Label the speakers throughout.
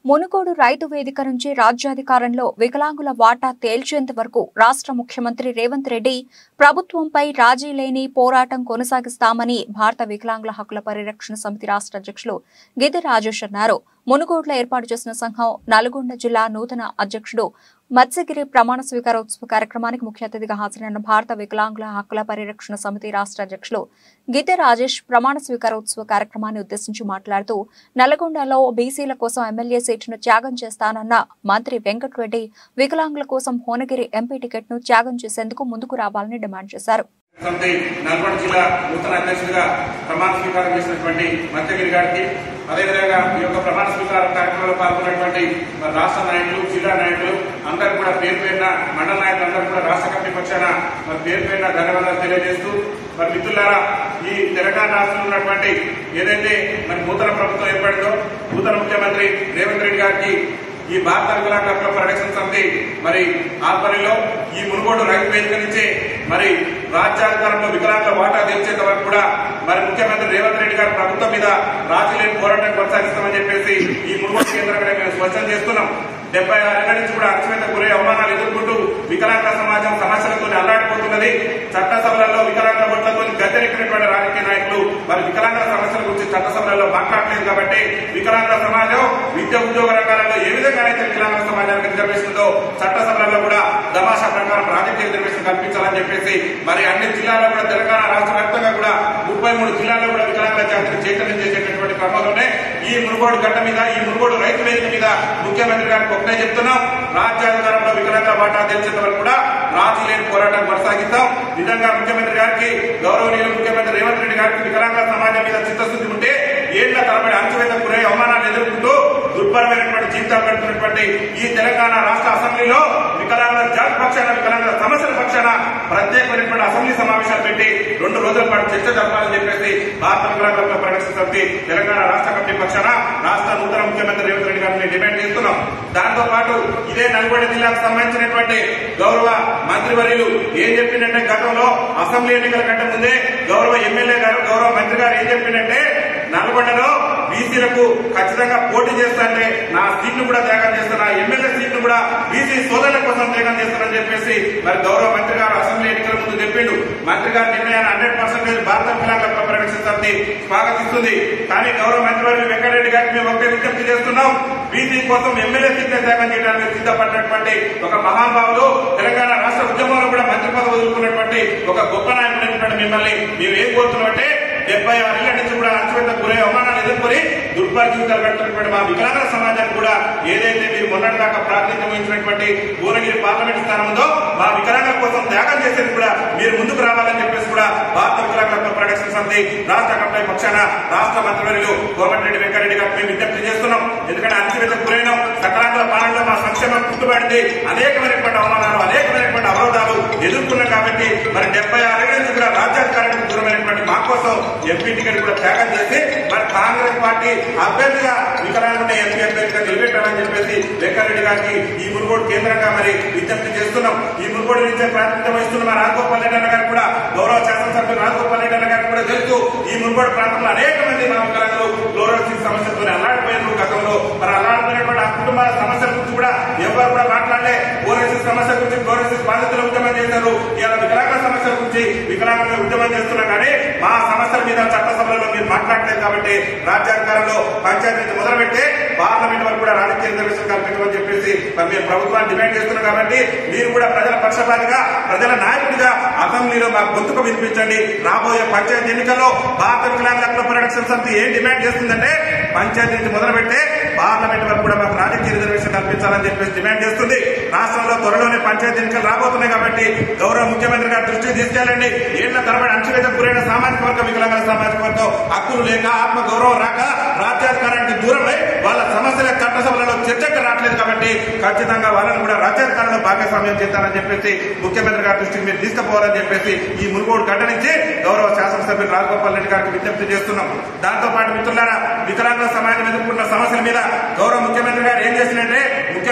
Speaker 1: మునుగోడు రైతు వేదిక నుంచి రాజ్యాధికారంలో వికలాంగుల వాటా తేల్చేంత వరకు రాష్ట్ర ముఖ్యమంత్రి రేవంత్ రెడ్డి ప్రభుత్వంపై రాజీ లేని పోరాటం కొనసాగిస్తామని భారత వికలాంగుల హక్కుల పరిరక్షణ సమితి రాష్ట్ర అధ్యక్షులు గిది రాజేష్ అన్నారు మునుగోడులో ఏర్పాటు చేసిన సంఘం నల్గొండ జిల్లా నూతన అధ్యక్షుడు మత్స్యగిరి ప్రమాణ స్వీకారోత్సవ కార్యక్రమానికి ముఖ్య అతిథిగా హాజరైన భారత వికలాంగుల హక్కుల పరిరక్షణ సమితి రాష్ట్ర అధ్యక్షులు గీతే రాజేష్ ప్రమాణ స్వీకారోత్సవ కార్యక్రమాన్ని ఉద్దేశించి మాట్లాడుతూ నల్గొండలో బీసీల కోసం ఎమ్మెల్యే సీటును త్యాగం చేస్తానన్న మంత్రి వెంకటరెడ్డి వికలాంగుల కోసం భువనగిరి ఎంపీ టికెట్ను త్యాగం చేసేందుకు ముందుకు రావాలని డిమాండ్ చేశారు
Speaker 2: సమితి నల్గొండ జిల్లా నూతన అధ్యక్షుడిగా ప్రమాణ స్వీకారం చేసినటువంటి మత్స్యగిరి గారికి అదేవిధంగా ఈ యొక్క ప్రమాణ స్వీకార కార్యక్రమంలో పాల్గొన్నటువంటి మరి రాష్ట్ర నాయకులు జిల్లా నాయకులు అందరూ కూడా పేరు పేరున మండల నాయకులు అందరూ కూడా రాష్ట్ర కమిటీ పక్షాన మరి పేరు పేరున ధన్యవాదాలు తెలియజేస్తూ మరి మిత్రులారా ఈ తెలంగాణ రాష్ట్రంలో ఉన్నటువంటి ఏదైతే మరి నూతన ప్రభుత్వం ఏర్పడిందో నూతన ముఖ్యమంత్రి రేవంత్ రెడ్డి గారికి ఈ భారత వికలాంగ హక్కుల పరిరక్షణ సమితి మరి ఆధ్వర్యంలో ఈ మునుగోడు రైతు వేదిక నుంచే మరి రాజ్యాంగంలో వికలాంగుల వాటా తెలిసేంత వరకు కూడా మరి ముఖ్యమంత్రి రేవంత్ రెడ్డి గారి ప్రభుత్వం మీద రాజీ లేని పోరాటం కొనసాగిస్తామని చెప్పేసి ఈ మునుగోడు కేంద్రంగా మేము స్పష్టం చేస్తున్నాం డెబ్బై ఆరేళ్ల నుంచి కూడా అణచివేత గురై అవమానాలు ఎదుర్కొంటూ వికలాంగ సమాజం సమస్యలతో అల్లాడిపోతున్నది చట్టసభలలో వికలాంగ ఓట్లతో గద్దెనెక్కినటువంటి రాజకీయ నాయకులు మరి వికలాంగ సమస్యల గురించి చట్టసభలలో మాట్లాడలేదు కాబట్టి వికలాంగ సమాజం విద్య ఉద్యోగ రంగాలలో ఏ విధంగా అయితే వికలాంగ సమాజానికి రిజర్వేషన్ ఉందో చట్టసభలలో కూడా దమాషా ప్రకారం రాజకీయ రిజర్వేషన్ కల్పించాలని చెప్పేసి మరి అన్ని జిల్లాల్లో కూడా తెలంగాణ రాష్ట్ర వ్యాప్తంగా కూడా ముప్పై మూడు జిల్లాల్లో కూడా వికలాంగ జాతిని చైతన్యం చేసేటటువంటి క్రమంలోనే ఈ మునుగోడు గడ్డ మీద ఈ మునుగోడు రైతు వేదిక మీద ముఖ్యమంత్రి గారికి ఒకటే చెప్తున్నాం రాజ్యాధికారంలో వికలాంగ వాటా తెలిసేంత వరకు కూడా రాజీ లేని పోరాటం కొనసాగిస్తాం నిజంగా ముఖ్యమంత్రి గారికి గౌరవనీయులు ముఖ్యమంత్రి రేవంత్ రెడ్డి గారికి వికలాంగ సమాజం మీద చిత్తశుద్ధి ఉంటే ఏళ్ల తరబడి అంచువేత గురై అవమానాలు ఎదుర్కొంటూ దుర్భరమైనటువంటి జీవితాలు గడుపుతున్నటువంటి ఈ తెలంగాణ రాష్ట్ర అసెంబ్లీలో వికలాంగుల జాతి పక్షాన వికలాంగుల సమస్యల పక్షాన ప్రత్యేకమైనటువంటి అసెంబ్లీ సమావేశాలు పెట్టి రెండు రోజుల పాటు చర్చ జరపాలని చెప్పేసి భారత వికలాంగుల పరిరక్షణ సమితి తెలంగాణ రాష్ట్ర కమిటీ పక్షాన రాష్ట్ర నూతన ముఖ్యమంత్రి రేవంత్ రెడ్డి గారిని డిమాండ్ చేస్తున్నాం దాంతో పాటు ఇదే నల్గొండ జిల్లాకు సంబంధించినటువంటి గౌరవ మంత్రివర్యులు ఏం చెప్పిందంటే గతంలో అసెంబ్లీ ఎన్నికల కంటే ముందే గౌరవ ఎమ్మెల్యే గారు గౌరవ మంత్రి గారు ఏం చెప్పిందంటే నల్గొండలో బీసీలకు ఖచ్చితంగా పోటీ చేస్తానంటే నా సీట్ను కూడా త్యాగం చేస్తాను నా ఎమ్మెల్యే సీట్ను కూడా బీసీ సోదరుల కోసం త్యాగం చేస్తానని చెప్పేసి మరి గౌరవ మంత్రి గారు అసెంబ్లీ ఎన్నికల ముందు చెప్పిండు మంత్రి గారి నిర్ణయాన్ని హండ్రెడ్ పర్సెంటేజ్ భారత వికలాంగుల పరిరక్షణ సమితి స్వాగతిస్తుంది కానీ గౌరవ మంత్రివర్యులు వెంకటరెడ్డి గారికి మేము ఒకటే విజ్ఞప్తి చేస్తున్నాం బీసీ కోసం ఎమ్మెల్యే సీట్ల త్యాగం చేయడానికి సిద్ధపడినటువంటి ఒక మహానుభావులు తెలంగాణ రాష్ట్ర ఉద్యమంలో కూడా మంత్రి పదవి వదులుకున్నటువంటి ఒక గొప్ప నాయకుడు మిమ్మల్ని మేము ఏం కోరుతున్నామంటే డెబ్బై ఆరేళ్ల నుంచి కూడా అణచివేత గురై అవమానాలు ఎదుర్కొని దుర్భర జీవితాలు గడుపుతున్నటువంటి మా వికలాంగ సమాజానికి కూడా ఏదైతే మీరు మొన్నటి దాకా ప్రాతినిధ్యం వహించినటువంటి భువనగిరి పార్లమెంట్ స్థానం ఉందో మా వికలాంగుల కోసం త్యాగం చేసేది కూడా మీరు ముందుకు రావాలని చెప్పేసి కూడా భారత వికలాంగుల పరిరక్షణ సమితి రాష్ట్ర కమిటీ పక్షాన రాష్ట్ర మంత్రివర్యులు కోమటిరెడ్డి వెంకరెడ్డి గారికి మేము విజ్ఞప్తి చేస్తున్నాం ఎందుకంటే అణచివేత గురైన సకలాంగుల పాలనలో మా సంక్షేమం గుర్తుపడింది అనేకమైనటువంటి అవమానాలు అనేకమైనటువంటి అవరోధాలు ఎదుర్కొన్నాం కాబట్టి మరి డెబ్బై ఆరేళ్ల నుంచి కూడా రాజ్యాధికారానికి దూరమైనటువంటి మా కోసం ఎంపీ టికెట్ కూడా త్యాగం చేసి మరి కాంగ్రెస్ పార్టీ అభ్యర్థిగా వికలాంగుని ఎంపీ అభ్యర్థిగా నిలబెట్టాలని చెప్పేసి వెంకరెడ్డి గారికి ఈ మునుగోడు కేంద్రంగా మరి విజ్ఞప్తి చేస్తున్నాం ఈ మునుగోడు నుంచే ప్రాతినిధ్యం వహిస్తున్న మా రాజగోపాల్ రెడ్డి అన్న గారు కూడా గౌరవ శాసనసభ్యులు రాజగోపాల్ రెడ్డి అన్న గారికి కూడా తెలుసు ఈ మునుగోడు ప్రాంతంలో అనేక మంది మా వికలాంగులు ఫ్లోరోసిస్ సమస్యతో అల్లాడిపోయినారు గతంలో మరి అల్లాడిపోయినటువంటి ఆ కుటుంబాల సమస్యల గురించి కూడా ఎవరు కూడా మాట్లాడలే ఫ్లోరోసిస్ సమస్య గురించి ఫ్లోరోసిస్ బాధితులు ఉద్యమం చేశారు ఇలా వికలాంగుల సమస్యల గురించి వికలాంగుల ఉద్యమం చేస్తున్నా కానీ మా సమస్యల మీద చట్టసభలలో మీరు మాట్లాడలేదు కాబట్టి రాజ్యాంగారంలో పంచాయతీ నుంచి మొదలుపెట్టే పార్లమెంట్ వరకు కూడా రాజకీయ రిజర్వేషన్ కల్పించమని చెప్పేసి మరి మేము ప్రభుత్వాన్ని డిమాండ్ చేస్తున్నాం కాబట్టి మీరు కూడా ప్రజల పక్షపాతిగా ప్రజల నాయకుడిగా అసెంబ్లీలో మా గొంతుకు వినిపించండి రాబోయే పంచాయతీ ఎన్నికల్లో భారత వికలాంగుల హక్కుల పరిరక్షణ సమితి ఏం డిమాండ్ చేస్తుందంటే పంచాయతీ నుంచి మొదలుపెట్టే పార్లమెంట్ వరకు కూడా మాకు రాజకీయ రిజర్వేషన్ కల్పించాలని చెప్పేసి డిమాండ్ చేస్తుంది రాష్ట్రంలో త్వరలోనే పంచాయతీ ఎన్నికలు రాబోతున్నాయి కాబట్టి గౌరవ ముఖ్యమంత్రి గారి దృష్టికి తీసుకెళ్ళండి ఏళ్ల తరబడి అంచువేత గురైన సామాజిక వర్గ వికలాంగుల సామాజిక వర్గం హక్కులు లేక ఆత్మ గౌరవం రాక రాజ్యాధికారానికి దూరమై వాళ్ళ సమస్యల చట్టసభలలో చర్చకు రావట్లేదు కాబట్టి ఖచ్చితంగా వాళ్ళని కూడా రాజ్యాధికారంలో భాగస్వామ్యం చేస్తారని చెప్పేసి ముఖ్యమంత్రి గారి దృష్టికి మీరు తీసుకుపోవాలని చెప్పేసి ఈ మునుగోడు గడ్డ నుంచి గౌరవ శాసనసభ్యులు రాజగోపాల్ రెడ్డి గారికి విజ్ఞప్తి చేస్తున్నాం దాంతో పాటు మిత్రులారా వికలాంగుల సమాజం ఎదుర్కొన్న సమస్యల మీద గౌరవ ముఖ్యమంత్రి గారు ఏం చేసినట్టే ముఖ్యమంత్రి గారు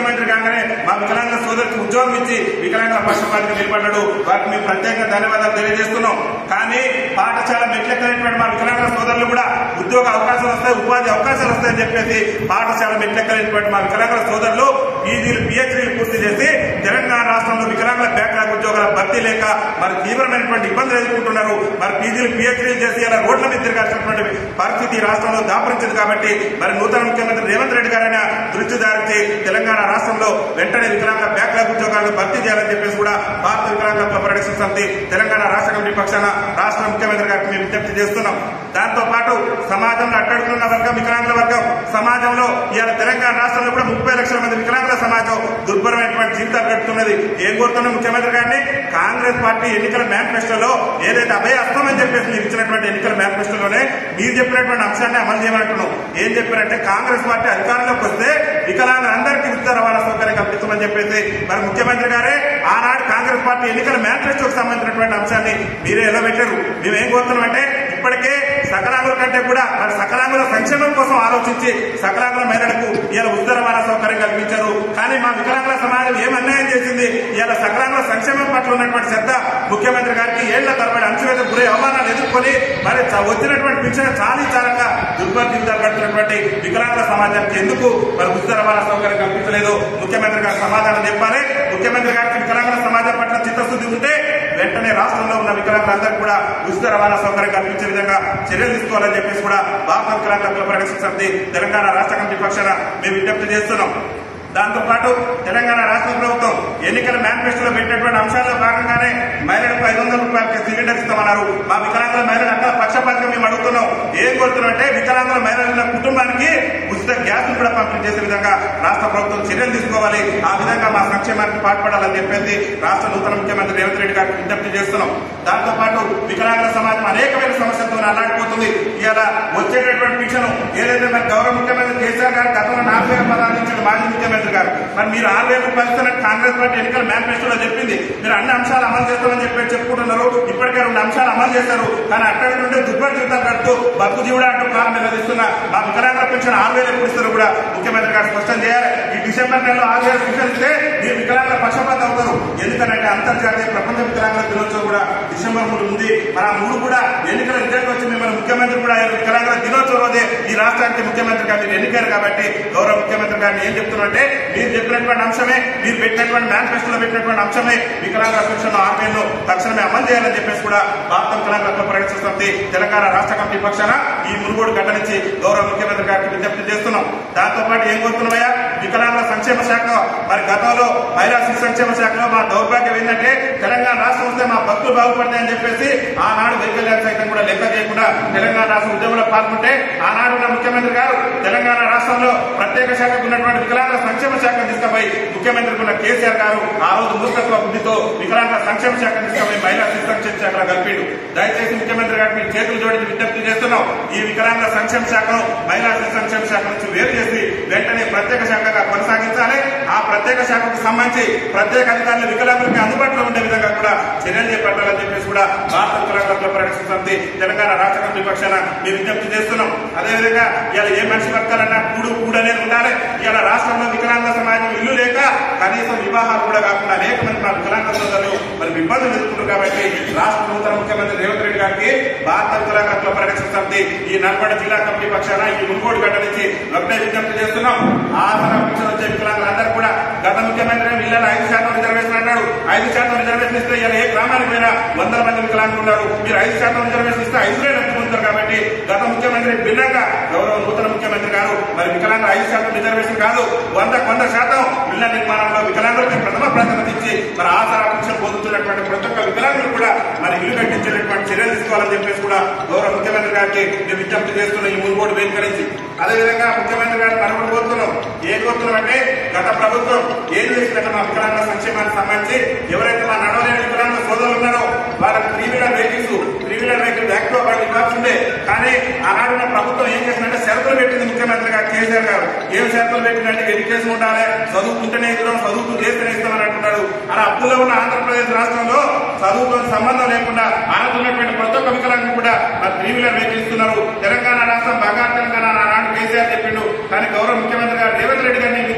Speaker 2: రాగానే మా వికలాంగ సోదరికి ఉద్యోగం ఇచ్చి వికలాంగుల పక్షపాతికి నిలబడ్డాడు వారికి మేము ప్రత్యేకంగా ధన్యవాదాలు తెలియజేస్తున్నాం కానీ పాఠశాల మెట్లెక్కలేనటువంటి మా వికలాంగుల సోదరులు కూడా ఉద్యోగ అవకాశాలు వస్తాయి ఉపాధి అవకాశాలు వస్తాయని చెప్పేసి పాఠశాల మెట్లెక్కలేనటువంటి మా వికలాంగుల సోదరులు పీజీలు పిహెచ్డీలు పూర్తి చేసి తెలంగాణ రాష్ట్రంలో వికలాంగుల బ్యాక్లాగ్ ఉద్యోగాల భర్తీ లేక మరి తీవ్రమైనటువంటి ఇబ్బందులు ఎదుర్కొంటున్నారు మరి పీజీలు పిహెచ్డీలు చేసి ఇలా రోడ్ల మీద తిరగాల్సినటువంటి పరిస్థితి ఈ రాష్ట్రంలో దాపరించింది కాబట్టి మరి నూతన ముఖ్యమంత్రి రేవంత్ రెడ్డి గారైనా దృష్టి దారించి తెలంగాణ రాష్ట్రంలో వెంటనే వికలాంగ బ్యాక్లాగ్ ఉద్యోగాలను భర్తీ చేయాలని చెప్పేసి కూడా భారత వికలాంగ పరిరక్షణ సమితి తెలంగాణ రాష్ట్ర కమిటీ పక్షాన రాష్ట్ర ముఖ్యమంత్రి గారికి మేము విజ్ఞప్తి చేస్తున్నాం దాంతో పాటు సమాజంలో అట్టడుగుతున్న వర్గం వికలాంగుల వర్గం సమాజంలో ఇవాళ తెలంగాణ రాష్ట్రంలో కూడా ముప్పై లక్షల మంది వికలాంగుల సమాజం దుర్భరమైనటువంటి జీవితాలు గడుపుతున్నది ఏం కోరుతున్న ముఖ్యమంత్రి గారిని కాంగ్రెస్ పార్టీ ఎన్నికల మేనిఫెస్టోలో ఏదైతే అభయ అస్తం అని చెప్పేసి మీరు ఇచ్చినటువంటి ఎన్నికల మేనిఫెస్టోలోనే మీరు చెప్పినటువంటి అంశాన్ని అమలు చేయమంటున్నాం ఏం చెప్పారంటే కాంగ్రెస్ పార్టీ అధికారంలోకి వస్తే వికలాంగులందరికీ ఉచిత రవాణా సౌకర్యం కల్పిస్తామని చెప్పేసి మరి ముఖ్యమంత్రి గారే ఆనాడు కాంగ్రెస్ పార్టీ ఎన్నికల మేనిఫెస్టోకి సంబంధించినటువంటి అంశాన్ని మీరే ఎలా పెట్టారు మేము ఏం కోరుతున్నాం అంటే ఇప్పటికే సకలాంగుల కంటే కూడా మరి సకలాంగుల సంక్షేమం కోసం ఆలోచించి సకలాంగుల మహిళలకు ఇలా ఉచిత రవాణా సౌకర్యం కల్పించారు కానీ మా వికలాంగుల సమాజం ఏం అన్యాయం చేసింది ఇలా సకలాంగుల సంక్షేమం పట్ల ఉన్నటువంటి శ్రద్ధ ముఖ్యమంత్రి గారికి ఏళ్ల తరబడి అంచువేత గురి అవమానాలు ఎదుర్కొని మరి చ- వచ్చినటువంటి పింఛన్ చాలీ చాలక దుర్భర జీవితాలు గడుపుతున్నటువంటి వికలాంగుల సమాజానికి ఎందుకు మరి ఉచిత రవాణా సౌకర్యం కల్పించలేదు ముఖ్యమంత్రి గారు సమాధానం చెప్పాలి ముఖ్యమంత్రి గారికి వికలాంగుల సమాజం పట్ల చిత్తశుద్ధి ఉంటే వెంటనే రాష్ట్రంలో ఉన్న వికలాంగులందరూ కూడా ఉచిత రవాణా సౌకర్యం కల్పించే విధంగా చర్యలు తీసుకోవాలని చెప్పేసి కూడా భారత వికలాంగుల పరిరక్షణ సమితి తెలంగాణ రాష్ట్ర కమిటీ పక్షాన మేము విజ్ఞప్తి చేస్తున్నాం దాంతో పాటు తెలంగాణ రాష్ట్ర ప్రభుత్వం ఎన్నికల మేనిఫెస్టోలో పెట్టినటువంటి అంశాల్లో భాగంగానే మహిళలకు ఐదు వందల రూపాయలకి సిలిండర్ ఇస్తామన్నారు మా వికలాంగుల మహిళలు అక్కడ పక్షపాతంగా మేము అడుగుతున్నాం ఏం కోరుతున్నాం అంటే వికలాంగుల మహిళలు ఉన్న కుటుంబానికి ఉచిత గ్యాస్ కూడా పంపిణీ చేసే విధంగా రాష్ట్ర ప్రభుత్వం చర్యలు తీసుకోవాలి ఆ విధంగా మా సంక్షేమానికి పాటుపడాలని చెప్పేసి రాష్ట్ర నూతన ముఖ్యమంత్రి రేవంత్ రెడ్డి గారికి విజ్ఞప్తి చేస్తున్నాం దాంతో పాటు వికలాంగుల సమాజం అనేకమైన సమస్యలతో అల్లాడిపోతుంది ఇవాళ వచ్చేటటువంటి పింఛను ఏదైతే మరి గౌరవ ముఖ్యమంత్రి కేసీఆర్ గారు గతంలో నాలుగు వేల పదాలు ఇచ్చిన మాజీ ముఖ్యమంత్రి గారు మరి మీరు ఆరు వేల రూపాయలు ఇస్తున్నట్టు కాంగ్రెస్ పార్టీ ఎన్నికల మేనిఫెస్టోలో చెప్పింది మీరు అన్ని అంశాలు అమలు చేస్తామని చెప్పి చెప్పుకుంటున్నారు ఇప్పటికే రెండు అంశాలు అమలు చేశారు కానీ అక్కడి నుండి దుర్భర జీవితాలు గడుపుతూ బతుకు జీవుడా అంటూ కాలం నిలదీస్తున్న మా వికలాంగుల పెన్షన్ ఆరు వేలు ఎప్పుడు ఇస్తారో కూడా ముఖ్యమంత్రి గారు స్పష్టం చేయాలి ఈ డిసెంబర్ నెలలో ఆరు వేలు పెన్షన్ ఇస్తే మీరు వికలాంగుల పక్షపాతం అవుతారు ఎందుకంటే అంతర్జాతీయ ప్రపంచ వికలాంగుల దినోత్సవం కూడా డిసెంబర్ మూడు ఉంది మరి ఆ మూడు కూడా ఎన్నికల రిజల్ట్ వచ్చింది మన ముఖ్యమంత్రి కూడా ఆయన వికలాంగుల దినోత్సవం రోజే ఈ రాష్ట్రానికి ముఖ్యమంత్రిగా మీరు ఎన్నికారు కాబట్టి గౌరవ ముఖ్యమంత్రి గారిని ఏం చెప్తున్నారంటే మీరు చెప్పినటువంటి అంశమే మీరు పెట్టినటువంటి మేనిఫెస్టోలో పెట్టినటువంటి అంశమే వికలాంగుల పెన్షన్ ఆరు వేలు తక్షణమే అమలు చేయాలని చెప్పేసి కూడా భారత వికలాంగుల పరిరక్షణ సమితి తెలంగాణ రాష్ట్ర కమిటీ పక్షాన ఈ మునుగోడు ఘటన నుంచి గౌరవ ముఖ్యమంత్రి గారికి విజ్ఞప్తి చేస్తున్నాం దాంతో పాటు ఏం కోరుతున్నామయ్యా వికలాంగుల సంక్షేమ శాఖ మరి గతంలో మహిళా శిశు సంక్షేమ శాఖలో మా దౌర్భాగ్యం ఏంటంటే తెలంగాణ రాష్ట్రం వస్తే మా భక్తులు బాగుపడతాయని చెప్పేసి ఆనాడు వైకల్యాలు సైతం కూడా లెక్క చేయకుండా తెలంగాణ రాష్ట్ర ఉద్యమంలో పాల్గొంటే ఆనాడు ఉన్న ముఖ్యమంత్రి గారు తెలంగాణ రాష్ట్రంలో ప్రత్యేక శాఖకు ఉన్నటువంటి వికలాంగుల సంక్షేమ శాఖ తీసుకుపోయి ముఖ్యమంత్రికి ఉన్న కేసీఆర్ గారు ఆ రోజు మూర్ఖత్వ బుద్ధితో వికలాంగుల సంక్షేమ శాఖ తీసుకుపోయి మహిళా శిశు సంక్షేమ శాఖలో కలిపిండు దయచేసి ముఖ్యమంత్రి గారికి మీరు చేతులు జోడించి విజ్ఞప్తి చేస్తున్నాం ఈ వికలాంగుల సంక్షేమ శాఖను మహిళా శిశు సంక్షేమ శాఖ నుంచి వేరు చేసి వెంటనే ప్రత్యేక శాఖగా కొనసాగించాలి ఆ ప్రత్యేక శాఖకు సంబంధించి ప్రత్యేక అధికారులు వికలాంగులకి అందుబాటులో ఉండే విధంగా కూడా చర్యలు చేపట్టాలని చెప్పేసి కూడా భారత వికలాంగుల పరిరక్షణ సమితి తెలంగాణ రాష్ట్ర కమిటీ పక్షాన మేము విజ్ఞప్తి చేస్తున్నాం అదేవిధంగా ఇలా ఏ మనిషి బతకాలన్నా కూడు కూడు అనేది ఉండాలి ఇలా రాష్ట్రంలో వికలాంగ సమాజం ఇల్లు లేక కనీసం వివాహాలు కూడా కాకుండా అనేక మంది మా వికలాంగ సోదరులు మరి ఇబ్బందులు ఎదుర్కొంటారు కాబట్టి రాష్ట్ర నూతన ముఖ్యమంత్రి రేవంత్ రెడ్డి గారికి భారత వికలాంగ పరిరక్షణ సమితి ఈ నల్గొండ జిల్లా కమిటీ పక్షాన ఈ మునుగోడు గడ్డ నుంచి ఒకటే విజ్ఞప్తి చేస్తున్నాం ఆసన పింఛన్ వచ్చే వికలాంగులందరూ కూడా గత ముఖ్యమంత్రి ఇళ్ళలో ఐదు శాతం రిజర్వేషన్ అన్నాడు ఐదు శాతం రిజర్వేషన్ ఇస్తే ఇలా ఏ గ్రామానికి పోయినా వందల మంది వికలాంగులు ఉన్నారు మీరు ఐదు శాతం రిజర్వేషన్ ఇస్తే ఐదులే నమ్ముకుంటారు కాబట్టి గత ముఖ్యమంత్రి భిన్నంగా గౌరవ నూతన ముఖ్యమంత్రి గారు మరి వికలాంగులు ఐదు శాతం రిజర్వేషన్ కాదు వంద వంద శాతం ఇళ్ల నిర్మాణంలో వికలాంగులకి ప్రథమ ప్రాధాన్యత ఇచ్చి మరి ఆసరా పింఛన్ పొందుతున్నటువంటి ప్రతి ఒక్క వికలాంగులు కూడా మరి ఇల్లు కట్టించేటటువంటి చర్యలు తీసుకోవాలని చెప్పేసి కూడా గౌరవ ముఖ్యమంత్రి గారికి మేము విజ్ఞప్తి చేస్తున్న ఈ మునుగోడు వేదిక నుంచి అదేవిధంగా ముఖ్యమంత్రి గారు మరొకటి కోరుతున్నాం ఏం కోరుతున్నాం అంటే గత ప్రభుత్వం ఏం చేసిందంటే మా వికలాంగ సంక్షేమానికి సంబంధించి ఎవరైతే మా నడవలేని వికలాంగ సోదరులు ఉన్నారో వాళ్ళకి three wheeler vehicles three wheeler vehicle act లో వాళ్ళు ఇవ్వాల్సిందే కానీ ఆనాడు ఉన్న ప్రభుత్వం ఏం చేసిందంటే షరతులు పెట్టింది ముఖ్యమంత్రి గారు కేసీఆర్ గారు ఏం షరతులు పెట్టిందంటే ఎడ్యుకేషన్ ఉండాలి చదువుకుంటేనే ఇస్తాం చదువుతూ చేస్తేనే ఇస్తామని అంటున్నాడు అలా అప్పుల్లో ఉన్న ఆంధ్రప్రదేశ్ రాష్ట్రంలో చదువుతో సంబంధం లేకుండా ఆనందున్నటువంటి ప్రతి ఒక్క వికలాంగులు కూడా మరి త్రీ వీలర్ వెహికల్ ఇస్తున్నారు తెలంగాణ రాష్ట్రం బంగారు తెలంగాణ ఆనాడు కేసీఆర్ చెప్పిండు కానీ గౌరవ ముఖ్యమంత్రి గారు రేవంత్ రెడ్డి గారిని విజ్ఞప్తి చేస్తున్నారు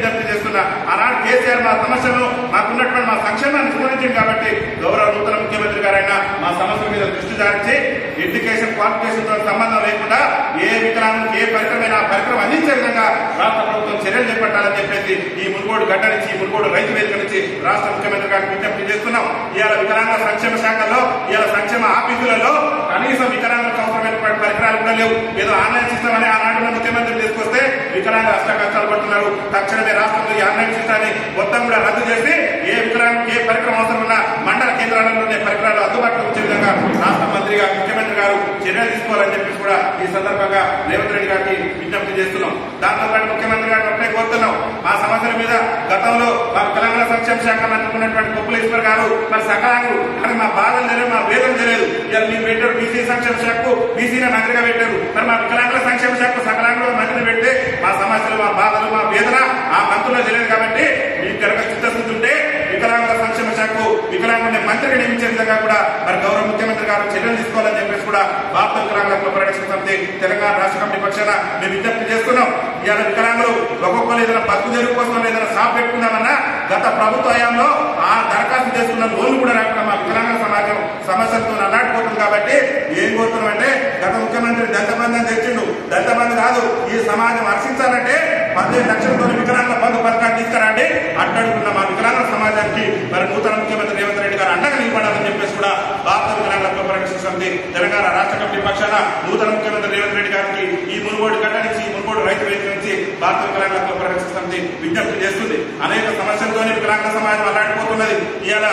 Speaker 2: చెప్తున్నా ఆనాడు కేసీఆర్ మా సమస్యలను మాకున్నటువంటి మా సంక్షేమాన్ని విస్మరించింది కాబట్టి గౌరవ నూతన ముఖ్యమంత్రి గారైనా మా సమస్యల మీద దృష్టి సారించి ఎడ్యుకేషన్ క్వాలిఫికేషన్ తో సంబంధం లేకుండా ఏ వికలాంగులకు ఏ పరికరమైన ఆ పరికరం అందించే విధంగా రాష్ట్ర ప్రభుత్వం చర్యలు చేపట్టాలని చెప్పేసి ఈ మున్గోడు గడ్డ నుంచి ఈ మున్గోడు రైతు వేదిక నుంచి రాష్ట్ర ముఖ్యమంత్రి గారికి విజ్ఞప్తి చేస్తున్నాం ఇవాళ వికలాంగ సంక్షేమ శాఖల్లో ఇవాళ సంక్షేమ ఆఫీసులలో కనీసం వికలాంగులకు అవసరమైనటువంటి పరికరాలు కూడా లేవు ఏదో ఆన్లైన్ సిస్టమ్ అని ఆనాడు ముఖ్యమంత్రి తీసుకొస్తే వికలాంగ అష్ట కష్టాలు పడుతున్నారు తక్షణమే రాష్ట్రంలో ఈ ఆన్లైన్ సిస్టాన్ని మొత్తం కూడా రద్దు చేసి ఏ వికలాంగకి ఏ పరికరం అవసరం ఉన్నా మండల కేంద్రాలలోనే పరికరాలు అందుబాటులో వచ్చే విధంగా రాష్ట్ర మంత్రిగా ముఖ్యమంత్రి గారు చర్యలు తీసుకోవాలని చెప్పేసి కూడా ఈ సందర్భంగా రేవంత్ రెడ్డి గారికి విజ్ఞప్తి చేస్తున్నాం దాంతో పాటు ముఖ్యమంత్రి గారిని ఒకటే కోరుతున్నాం మా సమస్యల మీద గతంలో మా తెలంగాణ సంక్షేమ శాఖ మంత్రి ఉన్నటువంటి కొప్పులేశ్వర్ గారు మరి సకాలంలో మరి మా బాధలు తెలియదు మా వేదం తెలియదు ఇవాళ మీరు పెట్టారు బీసీ సంక్షేమ శాఖకు బీసీని మంత్రిగా పెట్టారు మరి మా వికలాంగుల సంక్షేమ శాఖకు సకలాంగుల మంత్రిని పెడితే మా సమస్యలు మా బాధలు మా వేదన ఆ మంత్రుల్లో తెలియదు కాబట్టి మీకు కనుక చిత్తశుద్ధి ఉంటే వికలాంగుల సంక్షేమ శాఖకు వికలాంగుల్ని మంత్రిగా నియమించే విధంగా కూడా మరి గౌరవ ముఖ్యమంత్రి గారు చర్యలు తీసుకోవాలని చెప్పేసి కూడా భారత వికలాంగుల కుల పరిరక్షణ సమితి తెలంగాణ రాష్ట్ర కమిటీ పక్షాన మేము విజ్ఞప్తి చేస్తున్నాం ఇవాళ వికలాంగులు ఒక్కొక్కరు ఏదైనా బతుకు తెరుగు కోసం ఏదైనా షాప్ పెట్టుకుందామన్నా గత ప్రభుత్వ హయాంలో ఆ దరఖాస్తు చేసుకున్న లోన్లు కూడా రాకుండా మా వికలాంగ సమాజం సమస్యలతో అల్లాడిపోతుంది కాబట్టి ఏం కోరుతున్నాం అంటే గత ముఖ్యమంత్రి దళితబంధం తెచ్చిండు దళితబంధు కాదు ఈ సమాజం హర్షించాలంటే పదిహేను లక్షలతో వికలాంగ బంధు పథకాన్ని తీసుకురండి అట్టడుకున్న మా వికలాంగ సమాజానికి మరి నూతన ముఖ్యమంత్రి రేవంత్ రెడ్డి గారు అండగా నిలబడాలని చెప్పేసి కూడా భారత వికలాంగ కుల పరిరక్షణ సమితి తెలంగాణ రాష్ట్ర కమిటీ పక్షాన నూతన ముఖ్యమంత్రి రేవంత్ రెడ్డి గారికి ఈ మునుగోడు గడ్డ నుంచి ఈ మునుగోడు రైతు వేదిక నుంచి భారత వికలాంగ కుల పరిరక్షణ సమితి విజ్ఞప్తి చేస్తుంది అనేక సమస్యలతోనే వికలాంగ సమాజం అల్లాడిపోతున్నది ఇవాళ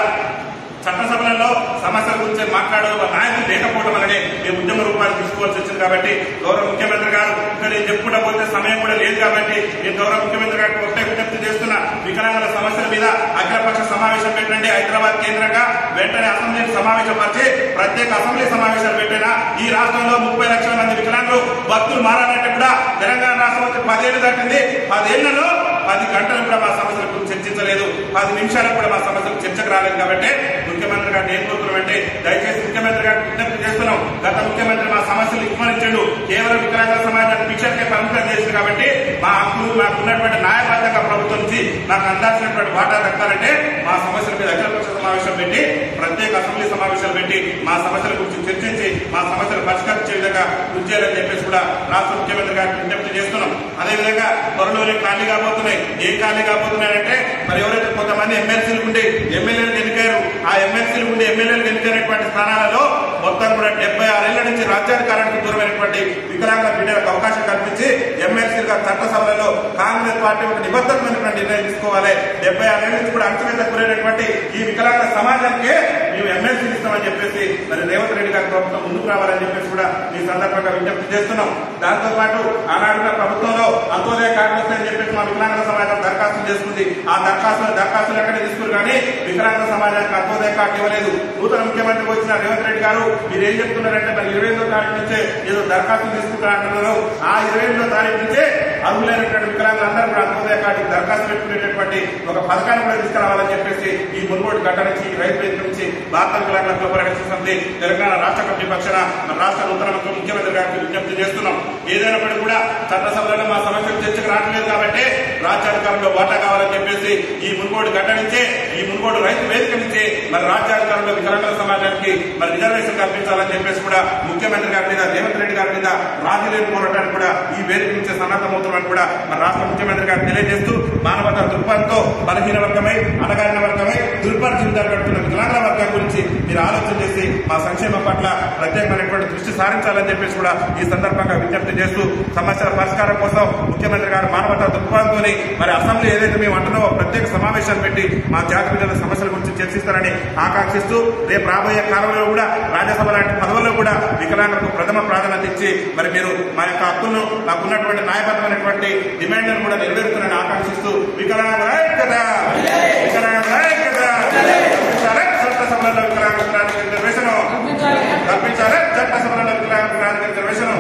Speaker 2: చట్టసభలలో సమస్యల గురించి మాట్లాడే ఒక నాయకులు లేకపోవడం వల్లనే మేము ఉద్యమ రూపాలు తీసుకోవాల్సి వచ్చింది కాబట్టి గౌరవ ముఖ్యమంత్రి గారు ఇక్కడ నేను చెప్పుకుంటా పోతే సమయం కూడా లేదు కాబట్టి నేను గౌరవ ముఖ్యమంత్రి గారికి ఒకటే విజ్ఞప్తి చేస్తున్నా వికలాంగుల సమస్యల మీద అఖిలపక్ష సమావేశం పెట్టండి హైదరాబాద్ కేంద్రంగా వెంటనే అసెంబ్లీని సమావేశపరిచి ప్రత్యేక అసెంబ్లీ సమావేశాలు పెట్టినా ఈ రాష్ట్రంలో ముప్పై లక్షల మంది వికలాంగులు భక్తులు మారాలంటే కూడా తెలంగాణ రాష్ట్రం వచ్చి పదేళ్లు దాటింది పదేళ్లలో పది గంటలు కూడా మా సమస్యల గురించి చర్చించలేదు పది నిమిషాలకు కూడా మా సమస్యలు చర్చకు రాలేదు కాబట్టి ముఖ్యమంత్రి గారిని ఏం కోరుతున్నామంటే దయచేసి ముఖ్యమంత్రి గారికి విజ్ఞప్తి చేస్తున్నాం గత ముఖ్యమంత్రి మా సమస్యలు విస్మరించండు కేవలం వికలాంగ సమాజాన్ని పిక్చర్కే పరిమితం చేసింది కాబట్టి మా హక్కులు మాకు ఉన్నటువంటి న్యాయబద్ధంగా ప్రభుత్వం నుంచి నాకు అందాల్సినటువంటి వాటా దక్కాలంటే మా సమస్యల మీద అఖిలపక్ష సమావేశం పెట్టి ప్రత్యేక అసెంబ్లీ సమావేశాలు పెట్టి మా సమస్యల గురించి చర్చించి మా సమస్యలు పరిష్కరించే విధంగా కృషి చేయాలని చెప్పేసి కూడా రాష్ట్ర ముఖ్యమంత్రి గారికి విజ్ఞప్తి చేస్తున్నాం అదేవిధంగా త్వరలోనే ఖాళీ కాబోతున్నాయి ఏం ఖాళీ కాబోతున్నాయంటే మరి ఎవరైతే కొంతమంది ఎమ్మెల్సీలు ఉండి ఎమ్మెల్యేలు ఎన్నికారు ఆ ఎమ్మెల్సీలు ఉండి ఎమ్మెల్యేలు ఎన్నికైనటువంటి స్థానాలలో మొత్తం కూడా డెబ్బై ఆరేళ్ల నుంచి రాజ్యాధికారానికి దూరమైనటువంటి వికలాంగ బిడ్డలకు అవకాశం కల్పించి ఎమ్మెల్సీలుగా చట్టసభలలో కాంగ్రెస్ పార్టీ ఒక నిబద్ధమైనటువంటి నిర్ణయం తీసుకోవాలి డెబ్బై ఆరేళ్ల నుంచి కూడా అంచవేత గురైనటువంటి ఈ వికలాంగ సమాజానికి మేము ఎమ్మెల్సీ ఇస్తామని చెప్పేసి మరి రేవంత్ రెడ్డి గారి ప్రభుత్వం ముందుకు రావాలని చెప్పేసి కూడా ఈ సందర్భంగా విజ్ఞప్తి చేస్తున్నాం దాంతో పాటు ఆనాడున్న ప్రభుత్వంలో అంత్యోదయ కార్యదర్శి అని చెప్పేసి మా వికలాంగ సమాజం దరఖాస్తు చేసుకుంది ఆ దరఖాస్తులు దరఖాస్తులు ఎక్కడ తీసుకున్నారు కానీ వికలాంగ సమాజానికి అంత్యోదయ కార్డు ఇవ్వలేదు నూతన ముఖ్యమంత్రి వచ్చిన రేవంత్ రెడ్డి గారు మీరు ఏం చెప్తున్నారంటే మరి ఇరవై ఎనిమిదో తారీఖు నుంచే ఏదో దరఖాస్తు తీసుకుంటారంటున్నారు ఆ ఇరవై ఎనిమిదో తారీఖు నుంచే అర్హులైనటువంటి వికలాంగులందరూ కూడా అంత్యోదయ కార్డు దరఖాస్తు పెట్టుకునేటటువంటి ఒక పథకాన్ని కూడా తీసుకురావాలని చెప్పేసి ఈ మున్గోడు గడ్డ నుంచి ఈ రైతు వేదిక నుంచి భారత వికలాంగుల కుల పరిరక్షణ సమితి తెలంగాణ రాష్ట్ర కమిటీ పక్షాన మన రాష్ట్ర నూతన ముఖ్య- ముఖ్యమంత్రి గారికి విజ్ఞప్తి చేస్తున్నాం ఏదైనప్పటికీ కూడా చట్టసభలలో మా సమస్యలు చర్చకు రావట్లేదు కాబట్టి రాజ్యాధికారంలో వాటా కావాలని చెప్పేసి ఈ మున్గోడు గడ్డ నుంచే ఈ మున్గోడు రైతు వేదిక నుంచే మరి రాజ్యాధికారంలో వికలాంగుల సమాజానికి మరి రిజర్వేషన్ కల్పించాలని చెప్పేసి కూడా ముఖ్యమంత్రి గారి మీద రేవంత్ రెడ్డి గారి మీద రాజీ లేని పోరాటానికి కూడా ఈ వేదిక నుంచి సన్నద్ధమవుతున్నామని కూడా మన రాష్ట్ర ముఖ్యమంత్రి గారు తెలియజేస్తూ మానవత దృక్పథంతో బలహీన వర్గమై అణగారిన వర్గమై దుర్భర జీవితాలు గడుపుతున్న వికలాంగుల వర్గం గురించి మీరు ఆలోచన చేసి మా సంక్షేమం పట్ల ప్రత్యేకమైనటువంటి దృష్టి సారించాలని చెప్పేసి కూడా ఈ సందర్భంగా విజ్ఞప్తి చేస్తూ సమస్యల పరిష్కారం కోసం ముఖ్యమంత్రి గారు మానవతా దృక్పథంతో మరి అసెంబ్లీ ఏదైతే మేము అంటున్నామో ప్రత్యేక సమావేశాలు పెట్టి మా జాతి బిడ్డల సమస్యల గురించి చర్చిస్తారని ఆకాంక్షిస్తూ రేపు రాబోయే కాలంలో కూడా రాజ్యసభ లాంటి పదవుల్లో కూడా వికలాంగులకు ప్రథమ ప్రాధాన్యత ఇచ్చి మరి మీరు మా యొక్క హక్కులను మాకున్నటువంటి న్యాయబద్ధమైనటువంటి డిమాండ్లను కూడా నెరవేరుతున్నారని ఆకాంక్షిస్తూ వికలాంగుల ఐక్యత వికలాంగుల ఐక్యత కల్పించాలి చట్టసభలలో వికలాంగుల ప్రాంతీయ రిజర్వేషన్ కల్పించాలి చట్టసభలలో వికలాంగుల ప్రాంతీయ రిజర్వేషన్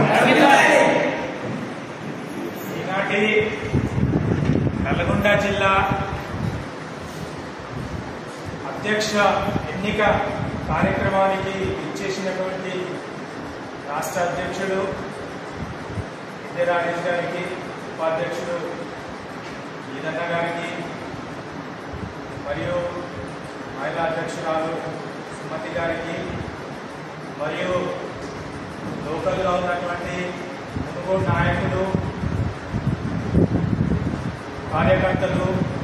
Speaker 3: ఈనాటి నల్గొండ జిల్లా అధ్యక్ష ఎన్నిక కార్యక్రమానికి ఇచ్చేసినటువంటి రాష్ట్ర అధ్యక్షుడు ఇందిరాణేష్ గారికి ఉపాధ్యక్షుడు ఈదన్న గారికి మరియు మహిళా అధ్యక్షురాలు సుమతి గారికి మరియు లోకల్గా ఉన్నటువంటి మునుగోడు నాయకులు కార్యకర్తలు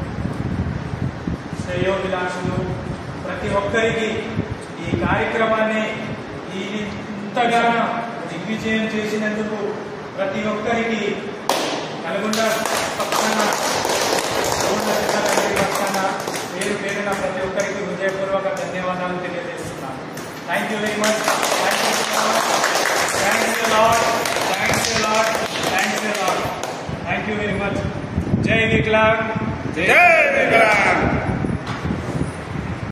Speaker 3: శ్రేయోభిలాషులు ప్రతి ఒక్కరికి ఈ కార్యక్రమాన్ని ఈ ఇంతగా దిగ్విజయం చేసినందుకు ప్రతి ఒక్కరికి నల్గొండ పక్షాన నల్గొండ జిల్లా ప్రజల పక్షాన పేరు పేరున ప్రతి ఒక్కరికి హృదయపూర్వక ధన్యవాదాలు తెలియజేస్తున్నాను thank you very much thank you lord thank you lord thank you lord thank you very much జై విక్లాంగ్
Speaker 2: జై వికలాంగ్